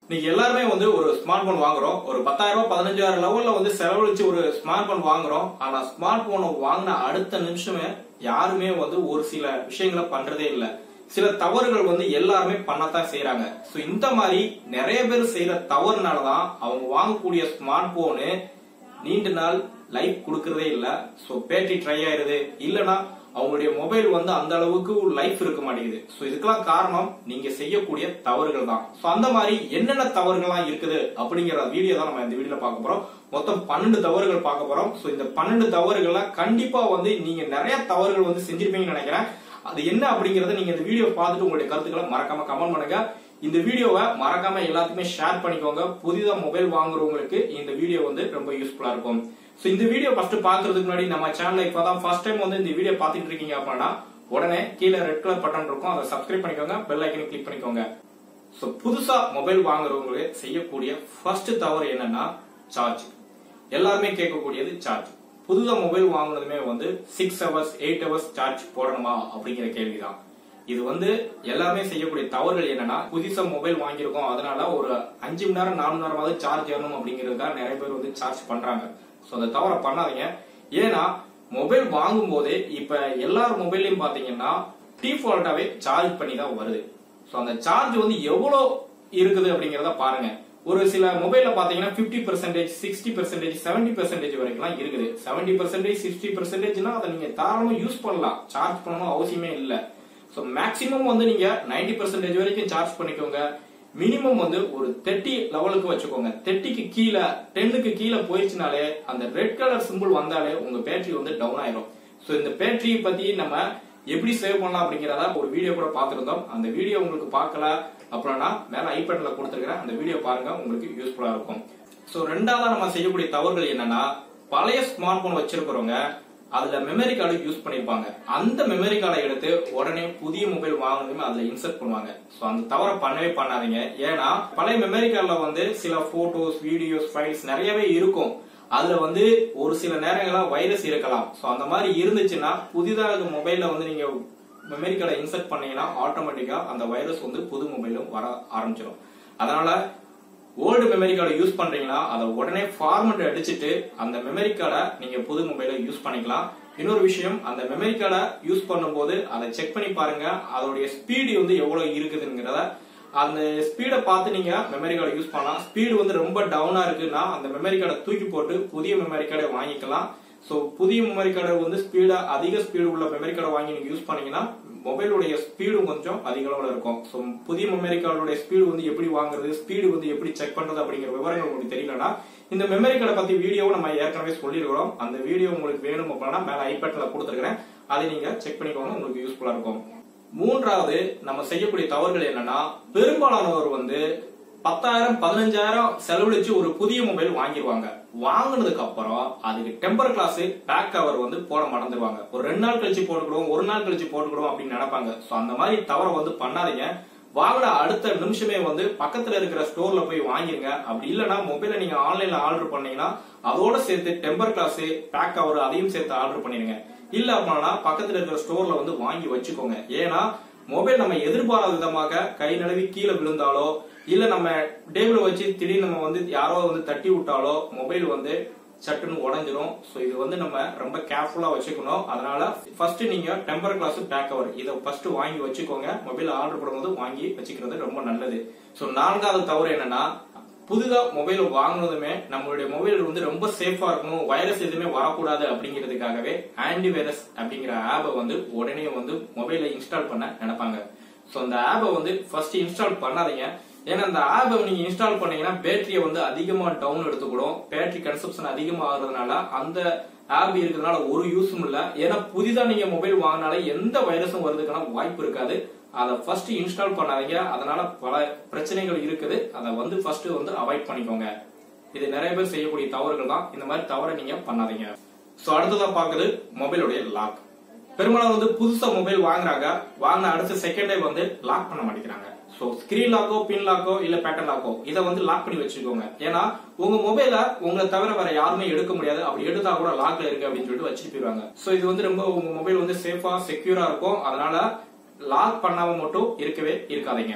இன்னைக்கு எல்லாருமே வந்து ஒரு ஸ்மார்ட் போன் வாங்குறோம் ஒரு பத்தாயிரம் ரூபாய் பதினஞ்சாயிரம் லெவல்ல வந்து செலவழிச்சு ஒரு ஸ்மார்ட் போன் வாங்குறோம் ஆனா ஸ்மார்ட் போனை வாங்கின அடுத்த நிமிஷமே யாருமே வந்து ஒரு சில விஷயங்களை பண்றதே இல்ல சில தவறுகள் வந்து எல்லாருமே பண்ணத்தான் செய்யறாங்க சோ இந்த மாதிரி நிறைய பேர் செய்யற தவறுனாலதான் அவங்க வாங்கக்கூடிய ஸ்மார்ட் போனு நீண்ட நாள் லைஃப் கொடுக்கறதே இல்ல சோ பேட்டரி ட்ரை ஆயிருது இல்லனா அவங்களுடைய மொபைல் வந்து அந்த அளவுக்கு லைஃப் இருக்க மாட்டேங்குது சோ இதுக்கெல்லாம் காரணம் நீங்க செய்யக்கூடிய தவறுகள் தான் சோ அந்த மாதிரி என்னென்ன தவறுகள்லாம் இருக்குது அப்படிங்கிற வீடியோ தான் நம்ம இந்த வீடியோல பார்க்க போறோம் மொத்தம் பன்னெண்டு தவறுகள் பார்க்க போறோம் சோ இந்த பன்னெண்டு தவறுகள்ல கண்டிப்பா வந்து நீங்க நிறைய தவறுகள் வந்து செஞ்சிருப்பீங்கன்னு நினைக்கிறேன் அது என்ன அப்படிங்கறத நீங்க இந்த வீடியோ பார்த்துட்டு உங்களுடைய கருத்துக்களை மறக்காம கமெண்ட் பண்ணுங்க இந்த வீடியோவை மறக்காம எல்லாத்துக்குமே ஷேர் பண்ணிக்கோங்க புதிதா மொபைல் வாங்குறவங்களுக்கு இந்த வீடியோ வந்து ரொம்ப யூஸ்ஃபுல்லா இருக்கும் சோ இந்த வீடியோ ஃபர்ஸ்ட் பாக்குறதுக்கு முன்னாடி நம்ம சேனல்ல இப்பதான் ஃபர்ஸ்ட் டைம் வந்து இந்த வீடியோ பாத்துட்டு இருக்கீங்க அப்படின்னா உடனே கீழே ரெட் கலர் பட்டன் இருக்கும் அதை சப்ஸ்கிரைப் பண்ணிக்கோங்க பெல் ஐக்கனை கிளிக் பண்ணிக்கோங்க சோ புதுசா மொபைல் வாங்குறவங்களே செய்யக்கூடிய ஃபர்ஸ்ட் தவறு என்னன்னா சார்ஜ் எல்லாருமே கேட்கக்கூடியது சார்ஜ் புதுதா மொபைல் வாங்குனதுமே வந்து six hours eight hours charge போடணுமா அப்படிங்கிற கேள்விதான் இது வந்து எல்லாமே செய்யக்கூடிய தவறுகள் என்னன்னா புதுசா மொபைல் வாங்கியிருக்கோம் அதனால ஒரு அஞ்சு மணி நேரம் நாலு மணி நேரமாவது சார்ஜ் ஏறணும் அப்படிங்கிறதுக்காக நிறைய பேர் வந்து சார்ஜ் பண்றாங்க சோ அந்த தவறை பண்ணாதீங்க ஏன்னா மொபைல் வாங்கும் போதே இப்ப எல்லார் மொபைல்லையும் பாத்தீங்கன்னா டிஃபால்ட்டாவே சார்ஜ் பண்ணி தான் வருது சோ அந்த சார்ஜ் வந்து எவ்வளவு இருக்குது அப்படிங்கறத பாருங்க ஒரு சில மொபைல்ல பாத்தீங்கன்னா fifty percentage sixty percentage seventy percentage வரைக்கும் இருக்குது செவன்டி பெர்சென்டேஜ் சிக்ஸ்டி பெர்சென்டேஜ்னா அதை நீங்க தாராளமா யூஸ் பண்ணலாம் சார்ஜ் பண்ணணும் அவசியமே இல்ல சோ மேக்ஸிமம் வந்து நீங்க நைன்டி பெர்சென்டேஜ் வரைக்கும் சார்ஜ் பண்ணிக்கோங்க மினிமம் வந்து ஒரு தேர்ட்டி லெவலுக்கு வச்சுக்கோங்க தேர்ட்டிக்கு கீழே டென்னுக்கு கீழே போயிடுச்சுனாலே அந்த ரெட் கலர் சிம்பிள் வந்தாலே உங்க பேட்டரி வந்து டவுன் ஆயிரும் சோ இந்த பேட்டரி பத்தி நம்ம எப்படி சேவ் பண்ணலாம் அப்படிங்கறத ஒரு வீடியோ கூட பார்த்திருந்தோம் அந்த வீடியோ உங்களுக்கு பார்க்கல அப்படின்னா மேல ஐபேட்ல கொடுத்துருக்கிறேன் அந்த வீடியோ பாருங்க உங்களுக்கு யூஸ்ஃபுல்லா இருக்கும் சோ ரெண்டாவதா நம்ம செய்யக்கூடிய தவறுகள் என்னன்னா பழைய ஸ்மார்ட் போன் வச்சிருக்கிறவங்க அதுல மெமரி கார்டு யூஸ் பண்ணிருப்பாங்க அந்த மெமரி கார்டை எடுத்து உடனே புதிய மொபைல் வாங்கினதுமே அதுல இன்சர்ட் பண்ணுவாங்க சோ அந்த தவறை பண்ணவே பண்ணாதீங்க ஏன்னா பழைய மெமரி கார்டுல வந்து சில போட்டோஸ் வீடியோஸ் ஃபைல்ஸ் நிறையவே இருக்கும் அதுல வந்து ஒரு சில நேரங்களா வைரஸ் இருக்கலாம் சோ அந்த மாதிரி இருந்துச்சுன்னா புதிதாக மொபைல்ல வந்து நீங்க மெமரி கார்டை இன்சர்ட் பண்ணீங்கன்னா ஆட்டோமேட்டிக்கா அந்த வைரஸ் வந்து புது மொபைலும் வர ஆரம்பிச்சிடும் அதனால ஓல்டு மெமரி கார்டை யூஸ் பண்றீங்கன்னா அதை உடனே ஃபார்மட் அடிச்சுட்டு அந்த மெமரி கார்டை நீங்க புது மொபைல யூஸ் பண்ணிக்கலாம் இன்னொரு விஷயம் அந்த மெமரி கார்டை யூஸ் பண்ணும்போது அதை செக் பண்ணி பாருங்க அதோடைய ஸ்பீடு வந்து எவ்வளவு இருக்குதுங்கிறத அந்த ஸ்பீடை பார்த்து நீங்க மெமரி கார்டை யூஸ் பண்ணலாம் ஸ்பீடு வந்து ரொம்ப டவுனா இருக்குன்னா அந்த மெமரி கார்டை தூக்கி போட்டு புதிய மெமரி கார்டை வாங்கிக்கலாம் சோ புதிய மெமரி கார்டை வந்து ஸ்பீடா அதிக ஸ்பீடு உள்ள மெமரி கார்டை வாங்கி நீங்க யூஸ் பண்ணீங்கன்னா மொபைலுடைய ஸ்பீடும் கொஞ்சம் அதிக அளவுல இருக்கும் சோ புதிய மெமரி கார்டுடைய ஸ்பீடு வந்து எப்படி வாங்குறது ஸ்பீடு வந்து எப்படி செக் பண்றது அப்படிங்கிற விவரங்கள் உங்களுக்கு தெரியலனா இந்த மெமரி கார்டை பத்தி வீடியோவை நம்ம ஏற்கனவே சொல்லியிருக்கிறோம் அந்த வீடியோ உங்களுக்கு வேணும் அப்படின்னா மேல ஐபேட்ல கொடுத்துருக்கேன் அதை நீங்க செக் பண்ணிக்கோங்க உங்களுக்கு யூஸ்ஃபுல்லா இருக்கும் மூன்றாவது நம்ம செய்யக்கூடிய தவறுகள் என்னன்னா பெரும்பாலானவர் வந்து பத்தாயிரம் பதினஞ்சாயிரம் செலவழிச்சு ஒரு புதிய மொபைல் வாங்கிடுவாங்க வாங்கினதுக்கு அப்புறம் அதுக்கு டெம்பர் கிளாஸ் பேக் கவர் வந்து போட மறந்துடுவாங்க ஒரு ரெண்டு நாள் கழிச்சு போட்டுக்கிடுவோம் ஒரு நாள் கழிச்சு போட்டுக்கிடுவோம் அப்படின்னு நினைப்பாங்க சோ அந்த மாதிரி தவறை வந்து பண்ணாதீங்க வாங்கின அடுத்த நிமிஷமே வந்து பக்கத்துல இருக்கிற ஸ்டோர்ல போய் வாங்கிருங்க அப்படி இல்லைன்னா மொபைலை நீங்க ஆன்லைன்ல ஆர்டர் பண்ணீங்கன்னா அதோட சேர்த்து டெம்பர் கிளாஸ் பேக் கவர் அதையும் சேர்த்து ஆர்டர் பண்ணிருங்க இல்ல அப்படின்னா பக்கத்துல இருக்கிற ஸ்டோர்ல வந்து வாங்கி வச்சுக்கோங்க ஏன்னா மொபைல் நம்ம எதிர்பாராத விதமாக கை நழுவி கீழே விழுந்தாலோ இல்ல நம்ம டேபிள் வச்சு திடீர்னு நம்ம வந்து யாரோ வந்து தட்டி விட்டாலோ மொபைல் வந்து சட்டுன்னு உடஞ்சிரும் சோ இது வந்து நம்ம ரொம்ப கேர்ஃபுல்லா வச்சுக்கணும் அதனால ஃபர்ஸ்ட் நீங்க டெம்பர் கிளாஸ் பேக் கவர் இதை ஃபர்ஸ்ட் வாங்கி வச்சுக்கோங்க மொபைல் ஆர்டர் பண்ணும்போது வாங்கி வச்சுக்கிறது ரொம்ப நல்லது சோ நான்காவது தவறு என்னன்னா புதுதா மொபைல் வாங்கினதுமே நம்மளுடைய மொபைல் வந்து ரொம்ப சேஃபா இருக்கணும் வைரஸ் எதுவுமே வரக்கூடாது அப்படிங்கிறதுக்காகவே ஆன்டி வைரஸ் அப்படிங்கிற ஆப்பை வந்து உடனே வந்து மொபைல இன்ஸ்டால் பண்ண நினைப்பாங்க சோ அந்த ஆப்பை வந்து ஃபர்ஸ்ட் இன்ஸ்டால் பண்ணாதீங்க ஏன்னா அந்த ஆப்பை நீங்க இன்ஸ்டால் பண்ணீங்கன்னா பேட்டரியை வந்து அதிகமா டவுன் எடுத்துக்கூடும் பேட்டரி கன்சப்ஷன் அதிகமா ஆகுறதுனால அந்த ஆப் இருக்கிறதுனால ஒரு யூஸும் இல்ல ஏன்னா புதிதா நீங்க மொபைல் வாங்கினாலே எந்த வைரஸும் வருதுக்கான வாய்ப்பு இருக்காது அதை ஃபர்ஸ்ட் இன்ஸ்டால் பண்ணாதீங்க அதனால பல பிரச்சனைகள் இருக்குது அதை வந்து ஃபர்ஸ்ட் வந்து அவாய்ட் பண்ணிக்கோங்க இது நிறைய பேர் செய்யக்கூடிய தவறுகள் தான் இந்த மாதிரி தவறை நீங்க பண்ணாதீங்க சோ அடுத்ததா பாக்குது மொபைலுடைய லாக் பெரும்பாலும் வந்து புதுசா மொபைல் வாங்குறாங்க வாங்கின அடுத்த செகண்டே வந்து லாக் பண்ண மாட்டேங்கிறாங்க சோ ஸ்கிரீன் லாக்கோ பின் லாக்கோ இல்ல பேட்டர்ன் லாக்கோ இதை வந்து லாக் பண்ணி வச்சுக்கோங்க ஏன்னா உங்க மொபைல உங்களை தவிர வேற யாருமே எடுக்க முடியாது அப்படி எடுத்தா கூட லாக்ல இருக்கு அப்படின்னு சொல்லிட்டு வச்சுட்டு போயிருவாங்க சோ இது வந்து ரொம்ப உங்க மொபைல் வந்து சேஃபா செக்யூரா இருக்கும் அதனால லாக் பண்ணாம மட்டும் இருக்கவே இருக்காதீங்க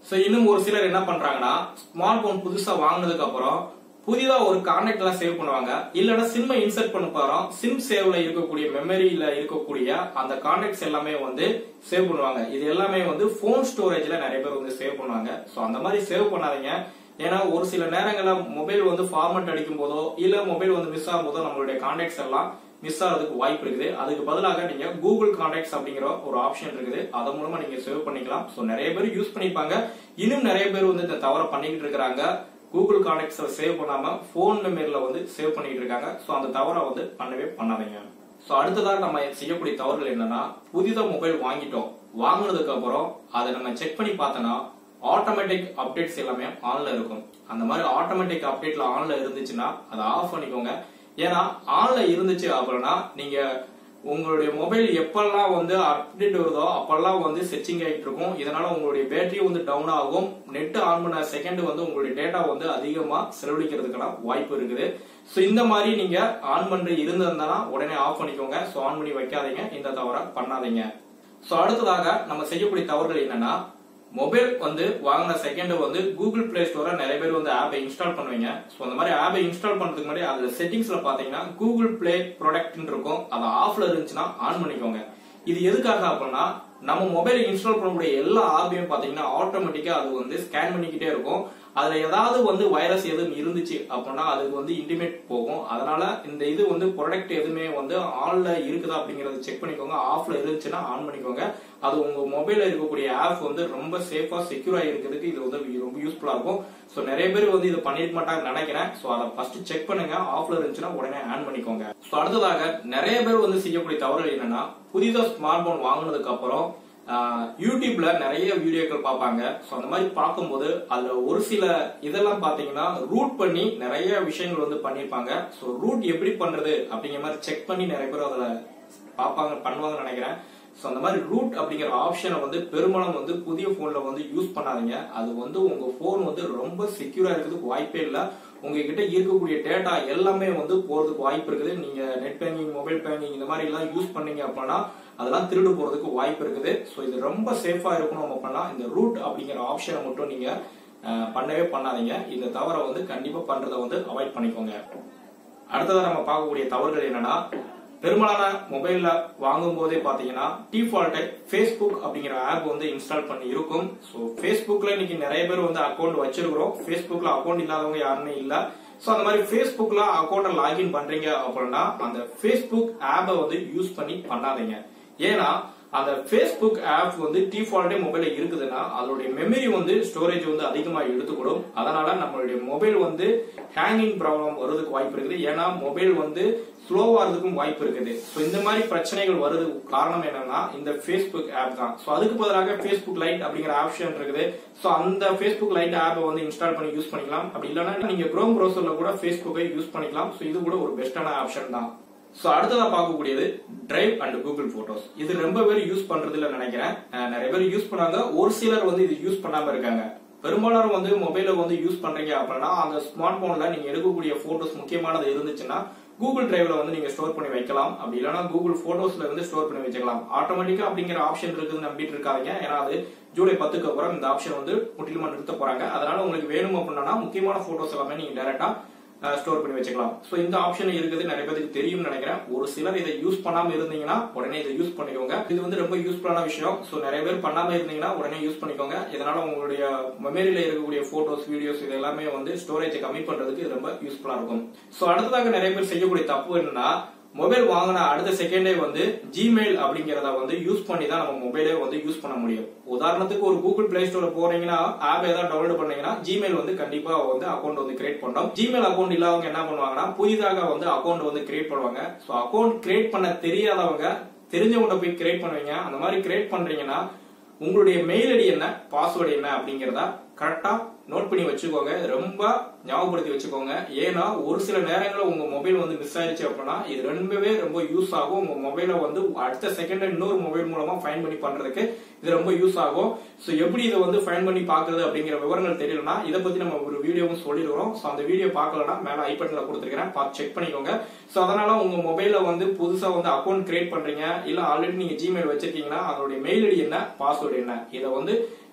சோ இன்னும் ஒரு சிலர் என்ன பண்றாங்கன்னா ஸ்மார்ட் போன் புதுசா வாங்கினதுக்கு அப்புறம் புதிதா ஒரு கான்டாக்ட் எல்லாம் சேவ் பண்ணுவாங்க இல்லனா சிம்மை இன்சர்ட் பண்ண போறோம் சிம் சேவ்ல இருக்கக்கூடிய மெமரியில இருக்கக்கூடிய அந்த கான்டாக்ட்ஸ் எல்லாமே வந்து சேவ் பண்ணுவாங்க இது எல்லாமே வந்து போன் ஸ்டோரேஜ்ல நிறைய பேர் வந்து சேவ் பண்ணுவாங்க சோ அந்த மாதிரி சேவ் பண்ணாதீங்க ஏன்னா ஒரு சில நேரங்கள்ல மொபைல் வந்து ஃபார்மட் அடிக்கும் போதோ இல்ல மொபைல் வந்து மிஸ் ஆகும் போதோ நம்மளுடைய கான்டாக்ட்ஸ் எல்லாம் மிஸ் ஆகிறதுக்கு வாய்ப்பு இருக்குது அதுக்கு பதிலாக நீங்க கூகுள் கான்டாக்ட்ஸ் அப்படிங்கிற ஒரு ஆப்ஷன் இருக்குது அதன் மூலமா நீங்க சேவ் பண்ணிக்கலாம் சோ நிறைய பேர் யூஸ் பண்ணிப்பாங்க இன்னும் நிறைய பேர் வந்து இந்த தவறை பண்ணிக்கிட்டு இருக்காங்க கூகுள் கான்டாக்ட்ஸ் சேவ் பண்ணாம போன் மெமரியில வந்து சேவ் பண்ணிட்டு இருக்காங்க சோ அந்த தவறை வந்து பண்ணவே பண்ணாதீங்க சோ அடுத்ததாக நம்ம செய்யக்கூடிய தவறுகள் என்னன்னா புதிதா மொபைல் வாங்கிட்டோம் வாங்குனதுக்கு அப்புறம் அதை நம்ம செக் பண்ணி பார்த்தோம்னா ஆட்டோமேட்டிக் அப்டேட்ஸ் எல்லாமே ஆன்ல இருக்கும் அந்த மாதிரி ஆட்டோமேட்டிக் அப்டேட்ல ஆன்ல இருந்துச்சுன்னா அதை ஆஃப் பண்ணிக்கோங்க ஏன்னா ஆன்ல இருந்துச்சு அப்படின்னா நீங்க உங்களுடைய மொபைல் எப்பெல்லாம் வந்து அப்டேட் வருதோ அப்பெல்லாம் வந்து செர்ச்சிங் ஆகிட்டு இருக்கும் இதனால உங்களுடைய பேட்டரி வந்து டவுன் ஆகும் நெட் ஆன் பண்ண செகண்ட் வந்து உங்களுடைய டேட்டா வந்து அதிகமா செலவழிக்கிறதுக்கான வாய்ப்பு இருக்குது சோ இந்த மாதிரி நீங்க ஆன் பண்ணி இருந்திருந்தா உடனே ஆஃப் பண்ணிக்கோங்க சோ ஆன் பண்ணி வைக்காதீங்க இந்த தவற பண்ணாதீங்க சோ அடுத்ததாக நம்ம செய்யக்கூடிய தவறுகள் என்னன்னா மொபைல் வந்து வாங்கின செகண்ட் வந்து கூகுள் பிளே ஸ்டோர்ல நிறைய பேர் வந்து ஆப்பை இன்ஸ்டால் பண்ணுவீங்க ஸோ அந்த மாதிரி ஆப்பை இன்ஸ்டால் பண்றதுக்கு முன்னாடி அதுல செட்டிங்ஸ்ல பாத்தீங்கன்னா கூகுள் பிளே ப்ராடக்ட்னு இருக்கும் அது ஆஃப்ல இருந்துச்சுன்னா ஆன் பண்ணிக்கோங்க இது எதுக்காக அப்படின்னா நம்ம மொபைல் இன்ஸ்டால் பண்ணக்கூடிய எல்லா ஆப்பையும் பாத்தீங்கன்னா ஆட்டோமேட்டிக்கா அது வந்து ஸ்கேன் பண்ணிக்கிட்டே இருக்கும் அதுல ஏதாவது வந்து வைரஸ் எதுவும் இருந்துச்சு அப்படின்னா அதுக்கு வந்து இன்டிமேட் போகும் அதனால இந்த இது வந்து ப்ராடக்ட் எதுவுமே வந்து ஆன்ல இருக்குதா அப்படிங்கறத செக் பண்ணிக்கோங்க ஆஃப்ல இருந்துச்சுன்னா ஆன் பண்ணிக்கோங்க அது உங்க மொபைல்ல இருக்கக்கூடிய ஆப் வந்து ரொம்ப சேஃபா செக்யூரா இருக்கிறதுக்கு இது வந்து ரொம்ப யூஸ்ஃபுல்லா இருக்கும் சோ நிறைய பேர் வந்து இதை பண்ணிருக்க மாட்டாங்கன்னு நினைக்கிறேன் சோ அதை ஃபர்ஸ்ட் செக் பண்ணுங்க ஆஃப்ல இருந்துச்சுன்னா உடனே ஆன் பண்ணிக்கோங்க சோ அடுத்ததாக நிறைய பேர் வந்து செய்யக்கூடிய தவறுகள் என்னன்னா புதிதா ஸ்மார்ட் போன் வாங்கினதுக்கு அப்புறம் ஆஹ், யூடியூப்ல நிறைய வீடியோக்கள் பார்ப்பாங்க சோ அந்த மாதிரி பார்க்கும்போது அதுல ஒரு சில இதெல்லாம் பாத்தீங்கன்னா ரூட் பண்ணி நிறைய விஷயங்கள் வந்து பண்ணிருப்பாங்க சோ ரூட் எப்படி பண்றது அப்படிங்கிற மாதிரி செக் பண்ணி நிறைய பேர் அதுல பார்ப்பாங்க பண்ணுவாங்கன்னு நினைக்கிறேன் சோ அந்த மாதிரி ரூட் அப்படிங்கிற ஆப்ஷனை வந்து பெரும்பாலும் வந்து புதிய போன்ல வந்து யூஸ் பண்ணாதீங்க அது வந்து உங்க போன் வந்து ரொம்ப செக்யூரா இருக்கிறதுக்கு வாய்ப்பே இல்ல உங்ககிட்ட இருக்கக்கூடிய டேட்டா எல்லாமே வந்து போறதுக்கு வாய்ப்பு இருக்குது நீங்க நெட் பேங்கிங் மொபைல் பேங்கிங் இந்த மாதிரி எல்லாம் யூஸ் பண்ணீங்க அப்படின்னா அதெல்லாம் திருடு போறதுக்கு வாய்ப்பு இருக்குது சோ இது ரொம்ப சேஃபா இருக்கணும் அப்படின்னா இந்த ரூட் அப்படிங்கிற ஆப்ஷனை மட்டும் நீங்க அஹ், பண்ணவே பண்ணாதீங்க இந்த தவறை வந்து கண்டிப்பா பண்றதை வந்து அவாய்ட் பண்ணிக்கோங்க அடுத்ததா நம்ம பார்க்கக்கூடிய தவறுகள் என்னன்னா பெரும்பாலான மொபைல்ல வாங்கும் போதே பாத்தீங்கன்னா டிஃபால்ட் ஃபேஸ்புக் அப்படிங்கிற ஆப் வந்து இன்ஸ்டால் பண்ணி இருக்கும் சோ ஃபேஸ்புக்ல இன்னைக்கு நிறைய பேர் வந்து அக்கௌண்ட் வச்சிருக்கிறோம் ஃபேஸ்புக்ல அக்கௌண்ட் இல்லாதவங்க யாருமே இல்ல சோ அந்த மாதிரி ஃபேஸ்புக்ல அக்கௌண்ட் லாகின் பண்றீங்க அப்படின்னா அந்த ஃபேஸ்புக் ஆப்பை வந்து யூஸ் பண்ணி பண்ணாதீங்க ஏன்னா அந்த ஃபேஸ்புக் ஆப் வந்து டிஃபால்ட்டே மொபைல்ல இருக்குதுன்னா அதோடைய மெமரி வந்து ஸ்டோரேஜ் வந்து அதிகமா எடுத்துக்கொடும் அதனால நம்மளுடைய மொபைல் வந்து ஹேங்கிங் ப்ராப்ளம் வருவதற்கு வாய்ப்பு இருக்குது ஏன்னா மொபைல் வந்து ஸ்லோவாகிறதுக்கும் வாய்ப்பு இருக்குது ஸோ இந்த மாதிரி பிரச்சனைகள் வருவதுக்கு காரணம் என்னன்னா இந்த ஃபேஸ்புக் ஆப் தான் ஸோ அதுக்கு பதிலாக ஃபேஸ்புக் லைட் அப்படிங்கிற ஆப்ஷன் இருக்குது ஸோ அந்த ஃபேஸ்புக் லைட் ஆப்பை வந்து இன்ஸ்டால் பண்ணி யூஸ் பண்ணிக்கலாம் அப்படி இல்லைன்னா நீங்க குரோம் ப்ரௌசர்ல கூட ஃபேஸ்புக்கை யூஸ் பண்ணிக்கலாம் ஸோ இது கூட ஒரு பெஸ்டான ஆப்ஷன் தான் சோ அடுத்ததா பார்க்கக்கூடியது டிரைவ் அண்ட் கூகுள் போட்டோஸ் இது ரொம்ப பேர் யூஸ் பண்றது இல்ல நினைக்கிறேன் அஹ் நிறைய பேர் யூஸ் பண்ணாங்க ஒரு சிலர் வந்து இது யூஸ் பண்ணாம இருக்காங்க பெரும்பாலான வந்து மொபைல வந்து யூஸ் பண்றீங்க அப்படின்னா அந்த ஸ்மார்ட் போன்ல நீங்க எடுக்கக்கூடிய போட்டோஸ் முக்கியமானது இருந்துச்சுன்னா கூகுள் டிரைவ்ல வந்து நீங்க ஸ்டோர் பண்ணி வைக்கலாம் அப்படி இல்லைன்னா கூகுள் போட்டோஸ்ல இருந்து ஸ்டோர் பண்ணி வச்சுக்கலாம் ஆட்டோமேட்டிக்கா அப்படிங்கிற ஆப்ஷன் இருக்குதுன்னு நம்பிட்டு இருக்காதீங்க ஏன்னா அது ஜூலை பத்துக்கு அப்புறம் இந்த ஆப்ஷன் வந்து முற்றிலுமா நிறுத்த போறாங்க அதனால உங்களுக்கு வேணும் அப்படின்னா முக்கியமான போட்டோஸ் எல்லாமே நீங்க டைரக்டா ஸ்டோர் பண்ணி வச்சுக்கலாம் சோ இந்த ஆப்ஷன் இருக்குது நிறைய பேருக்கு தெரியும்னு நினைக்கிறேன் ஒரு சிலர் இதை யூஸ் பண்ணாம இருந்தீங்கன்னா உடனே இதை யூஸ் பண்ணிக்கோங்க இது வந்து ரொம்ப யூஸ்ஃபுல்லான விஷயம் சோ நிறைய பேர் பண்ணாம இருந்தீங்கன்னா உடனே யூஸ் பண்ணிக்கோங்க இதனால உங்களுடைய மெமரியில இருக்கக்கூடிய போட்டோஸ் வீடியோஸ் இது எல்லாமே வந்து ஸ்டோரேஜை கம்மி பண்றதுக்கு இது ரொம்ப யூஸ்ஃபுல்லா இருக்கும் சோ அடுத்ததாக நிறைய பேர் செய்யக்கூடிய தப்பு என்னன்னா மொபைல் வாங்கின அடுத்த செகண்டே வந்து ஜிமெயில் அப்படிங்கறத வந்து யூஸ் பண்ணி தான் நம்ம மொபைலே வந்து யூஸ் பண்ண முடியும் உதாரணத்துக்கு ஒரு கூகுள் பிளே ஸ்டோர்ல போறீங்கன்னா ஆப் ஏதாவது டவுன்லோட் பண்ணீங்கன்னா ஜிமெயில் வந்து கண்டிப்பா வந்து அக்கௌண்ட் வந்து கிரியேட் பண்ணோம் ஜிமெயில் அக்கௌண்ட் இல்லாதவங்க என்ன பண்ணுவாங்கன்னா புதிதாக வந்து அக்கௌண்ட் வந்து கிரியேட் பண்ணுவாங்க சோ அக்கௌண்ட் கிரியேட் பண்ண தெரியாதவங்க தெரிஞ்சவங்க போய் கிரியேட் பண்ணுவீங்க அந்த மாதிரி கிரியேட் பண்றீங்கன்னா உங்களுடைய மெயில் ஐடி என்ன பாஸ்வேர்டு என்ன அப்படிங்கறத கரெக்டா நோட் பண்ணி வச்சுக்கோங்க ரொம்ப ஞாபகப்படுத்தி வச்சுக்கோங்க ஏன்னா ஒரு சில நேரங்களில் உங்க மொபைல் வந்து மிஸ் ஆயிருச்சு அப்படின்னா இது ரொம்பவே ரொம்ப யூஸ் ஆகும் உங்க மொபைலை வந்து அடுத்த செகண்ட் இன்னொரு மொபைல் மூலமா ஃபைன் பண்ணி பண்றதுக்கு இது ரொம்ப யூஸ் ஆகும் சோ எப்படி இதை வந்து ஃபைன் பண்ணி பாக்குறது அப்படிங்கிற விவரங்கள் தெரியலனா இதை பத்தி நம்ம ஒரு வீடியோவும் சொல்லிடுறோம் சோ அந்த வீடியோ பார்க்கலனா மேல ஐ பட்டன்ல கொடுத்துருக்கேன் பார்த்து செக் பண்ணிக்கோங்க சோ அதனால உங்க மொபைல்ல வந்து புதுசா வந்து அக்கௌண்ட் கிரியேட் பண்றீங்க இல்ல ஆல்ரெடி நீங்க ஜிமெயில் வச்சிருக்கீங்கன்னா அதோட மெயில் ஐடி என்ன பாஸ்வேர்டு என்ன இதை வந்து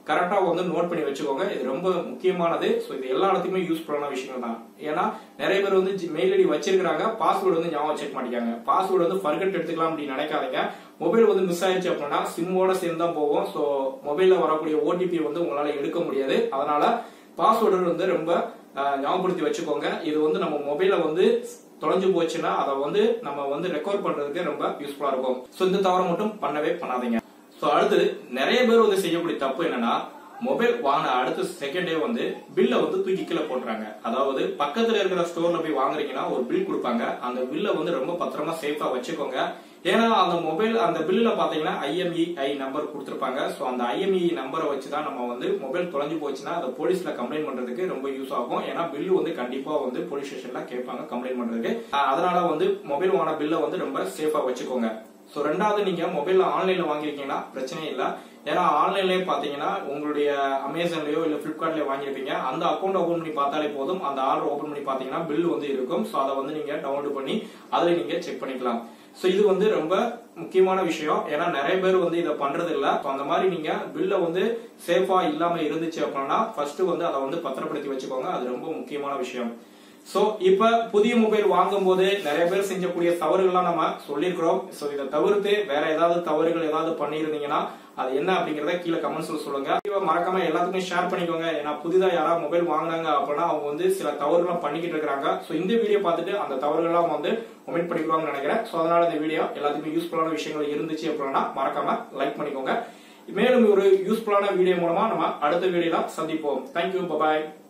கரெக்டா வந்து நோட் பண்ணி வச்சுக்கோங்க இது ரொம்ப முக்கியமானது ஸோ இது எல்லா இடத்துக்குமே யூஸ்ஃபுல்லான விஷயங்கள் தான் ஏன்னா நிறைய பேர் வந்து மெயில் ஐடி வச்சிருக்காங்க பாஸ்வேர்டு வந்து ஞாபகம் வச்சுக்க மாட்டேங்காங்க பாஸ்வேர்டு வந்து ஃபர்கட் எடுத்துக்கலாம் அப்படின்னு நினைக்காதீங்க மொபைல் வந்து மிஸ் ஆயிடுச்சு அப்படின்னா சிம்மோட சேர்ந்து தான் போகும் ஸோ மொபைல்ல வரக்கூடிய ஓடிபி வந்து உங்களால எடுக்க முடியாது அதனால பாஸ்வேர்டு வந்து ரொம்ப அஹ், ஞாபகப்படுத்தி வச்சுக்கோங்க இது வந்து நம்ம மொபைல வந்து தொலைஞ்சு போச்சுன்னா அதை வந்து நம்ம வந்து ரெக்கவர் பண்றதுக்கு ரொம்ப யூஸ்ஃபுல்லா இருக்கும் ஸோ இந்த தவறை மட்டும் பண்ணவே பண்ணாதீங்க ஸோ அடுத்து நிறைய பேர் வந்து செய்யக்கூடிய தப்பு என்னன்னா மொபைல் வாங்கின அடுத்த செகண்டே வந்து பில்லை வந்து தூக்கி கீழே போட்டுறாங்க அதாவது பக்கத்துல இருக்கிற ஸ்டோர்ல போய் வாங்குறீங்கன்னா ஒரு பில் கொடுப்பாங்க அந்த பில்லை வந்து ரொம்ப பத்திரமா சேஃபா வச்சுக்கோங்க ஏன்னா அந்த மொபைல் அந்த பில்லுல பாத்தீங்கன்னா ஐஎம்இஐ நம்பர் கொடுத்திருப்பாங்க சோ அந்த ஐஎம்இ நம்பரை வச்சு தான் நம்ம வந்து மொபைல் தொலைஞ்சு போச்சுன்னா அதை போலீஸ்ல கம்ப்ளைண்ட் பண்றதுக்கு ரொம்ப யூஸ் ஆகும் ஏன்னா பில்லு வந்து கண்டிப்பா வந்து போலீஸ் ஸ்டேஷன்ல கேட்பாங்க கம்ப்ளைண்ட் பண்றதுக்கு அஹ் அதனால வந்து மொபைல் வாங்கின பில்லை வந்து ரொம்ப சேஃபா வச்சுக்கோங்க சோ ரெண்டாவது நீங்க மொபைல்ல ஆன்லைன்ல வாங்கிருக்கீங்கன்னா பிரச்சனை இல்ல ஏன்னா ஆன்லைன்லயே பாத்தீங்கன்னா உங்களுடைய அமேசான்லயோ இல்ல பிளிப்கார்ட்லயோ வாங்கியிருப்பீங்க அந்த அக்கௌண்ட் ஓபன் பண்ணி பார்த்தாலே போதும் அந்த ஆர்டர் ஓபன் பண்ணி பாத்தீங்கன்னா பில் வந்து இருக்கும் சோ அதை வந்து நீங்க டவுன்லோட் பண்ணி அதுல நீங்க செக் பண்ணிக்கலாம் சோ இது வந்து ரொம்ப முக்கியமான விஷயம் ஏன்னா நிறைய பேர் வந்து இதை பண்றது இல்ல So, அந்த மாதிரி நீங்க பில்ல வந்து சேஃபா இல்லாம இருந்துச்சு அப்படின்னா ஃபர்ஸ்ட் வந்து அதை வந்து பத்திரப்படுத்தி வச்சுக்கோங்க அது ரொம்ப முக்கியமான விஷயம் சோ இப்ப புதிய மொபைல் வாங்கும் போது நிறைய பேர் செஞ்சக்கூடிய தவறுகள்லாம் நம்ம சொல்லியிருக்கிறோம் சோ இதை தவிர்த்து வேற ஏதாவது தவறுகள் ஏதாவது பண்ணியிருந்தீங்கன்னா அது என்ன அப்படிங்கறத கீழே கமெண்ட்ஸ்ல சொல்லுங்க Video மறக்காம எல்லாத்துக்குமே ஷேர் பண்ணிக்கோங்க ஏன்னா புதிதா யாராவது மொபைல் வாங்குனாங்க அப்படின்னா அவங்க வந்து சில தவறுகள் பண்ணிக்கிட்டு இருக்காங்க சோ இந்த வீடியோ பார்த்துட்டு அந்த தவறுகள்லாம் அவங்க வந்து ஒமிட் பண்ணிக்குவாங்கன்னு நினைக்கிறேன் சோ அதனால இந்த வீடியோ எல்லாத்துக்குமே யூஸ்ஃபுல்லான விஷயங்கள் இருந்துச்சு அப்படின்னா மறக்காம லைக் பண்ணிக்கோங்க மேலும் ஒரு யூஸ்ஃபுல்லான வீடியோ மூலமா நம்ம அடுத்த வீடியோல சந்திப்போம் தேங்க்யூ பாய்